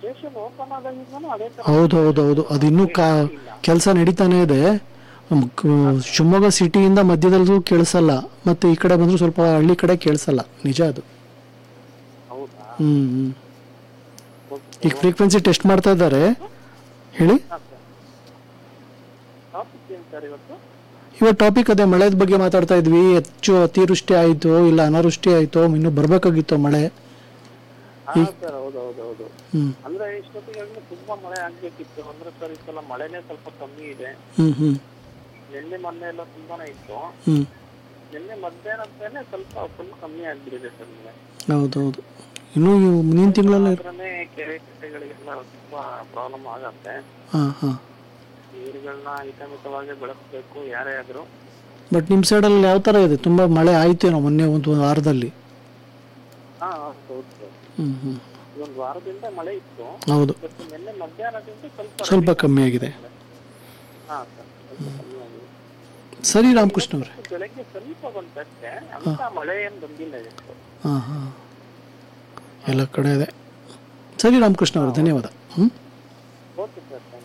station open ಆದಾಗಿಂದನೂ ಅದೇ ತರ ಹೌದು ಹೌದು ಹೌದು ಅದು ಇನ್ನೂ ಕಾ ಕೆಲಸ ನಡೀತಾನೆ ಇದೆ ಮ್, ಕ- ಶಿವಮೊಗ್ಗ ಸಿಟಿಯಿಂದ ಮಧ್ಯದಲ್ಲೂ ಕೇಳಿಸಲ್ಲ ಮತ್ತೆ ಈ ಕಡೆ ಬಂದರೂ ಸ್ವಲ್ಪ ಹಳ್ಳಿ ಕಡೆ ಕೇಳಿಸಲ್ಲ ನಿಜ ಅದು ಹೌದಾ ಹ್ಞೂ ಹ್ಞೂ ಈಗ ಫ್ರೀಕ್ವೆನ್ಸಿ ಟೆಸ್ಟ್ ಮಾಡ್ತಾ ಇದ್ದಾರೆ ಹೇಳಿ ಹಾ ಸರ್ ಟಾಪಿಕ್ ಏನ್ ಸರ್ ಇವತ್ತು ಇವಾಗ ಟಾಪಿಕ್ ಅದೇ ಮಳೆದ ಬಗ್ಗೆ ಮಾತಾಡ್ತಾ ಇದ್ವಿ ಹೆಚ್ಚು ಅತಿವೃಷ್ಟಿ ಆಯಿತು ಇಲ್ಲ ಅನಾವೃಷ್ಟಿ ಆಯಿತು ಇನ್ನೂ ಬರಬೇಕಾಗಿತ್ತು ಮಳೆ ಹಾ ಸರ್ ಹೌದು ಹೌದು ಹೌದು ಹ್ಞೂ ಅಂದ್ರೆ ಇಷ್ಟೊತ್ತಿಗೆ ತುಂಬಾ ಮಳೆ ಆಗ್ಬೇಕಿತ್ತು ಅಂದ್ರೆ ಸರ್ ಈ ಸಲ ಮಳೆನೇ ಸ್ವಲ್ಪ ಕಮ್ಮಿ ಇದೆ ಹ್ಞೂ ಹ್ಞೂ ನಿನ್ನೆ ಮೊನ್ನೆ ಎಲ್ಲ ತುಂಬಾನೇ ಇತ್ತು ಹ್ಞೂ ನಿನ್ನೆ ಮಧ್ಯಾಹ್ನದಲ್ಲೇ ಸ್ವಲ್ಪ ಫುಲ್ ಕಮ್ಮಿ ಆಗ್ಬಿಟ್ಟಿದೆ ಸರ್ ಮಳೆ ಹೌದು ಹೌದು ಇನ್ನೂ ಈ ಮುಂದಿನ ತಿಂಗಳಲ್ಲ ಆದ್ರೇ ಕೆರೆ ಕಟ್ಟೆಗಳಿಗೆಲ್ಲ ತುಂಬಾ ಪ್ರಾಬ್ಲಮ್ ಆಗತ್ತೆ ಹಾಂ ಹಾಂ ನೀರುಗಳನ್ನ ಹಿತಮಿತವಾಗಿ ಬಳಸಬೇಕು ಯಾರೇ ಆದ್ರೂ ಬಟ್ ನಿಮ್ಮ ಸೈಡಲ್ಲಿ ಯಾವ ಥರ ಇದೆ ತುಂಬ ಮಳೆ ಆಯ್ತೇನೋ ಮೊನ್ನೆ ಒಂದು ವಾರದಲ್ಲಿ ಹಾ ಹೌದು ಸರ್ ಹ್ಞೂ ಹ್ಞೂ ಒಂದು ವಾರದಿಂದ ಮಳೆ ಇತ್ತು ಹೌದು ಬಟ್ ನಿನ್ನೆ ಮಧ್ಯಾಹ್ನದಿಂದ ಸ್ವಲ್ಪ ಸ್ವಲ್ಪ ಕಮ್ಮಿ ಆಗಿದೆ ಹಾ ಸರ್ ಸ್ವಲ್ಪ ಕಮ್ಮಿ ಆಗಿದೆ ಸರಿ ರಾಮಕೃಷ್ಣ ಅವರೇ ಬೆಳಗ್ಗೆ ಸ್ವಲ್ಪ ಬಂತಷ್ಟೇ ಅಂತ ಮಳೆ ಏನ್ ಬಂದಿಲ್ಲ ಇವತ್ತು ಹಾಂ ಹಾಂ ಎಲ್ಲ ಕಡೆ ಇದೆ ಸರಿ ರಾಮಕೃಷ್ಣ ಅವರು ಧನ್ಯವಾದ ಹ್ಞೂ ಓಕೆ ಸರ್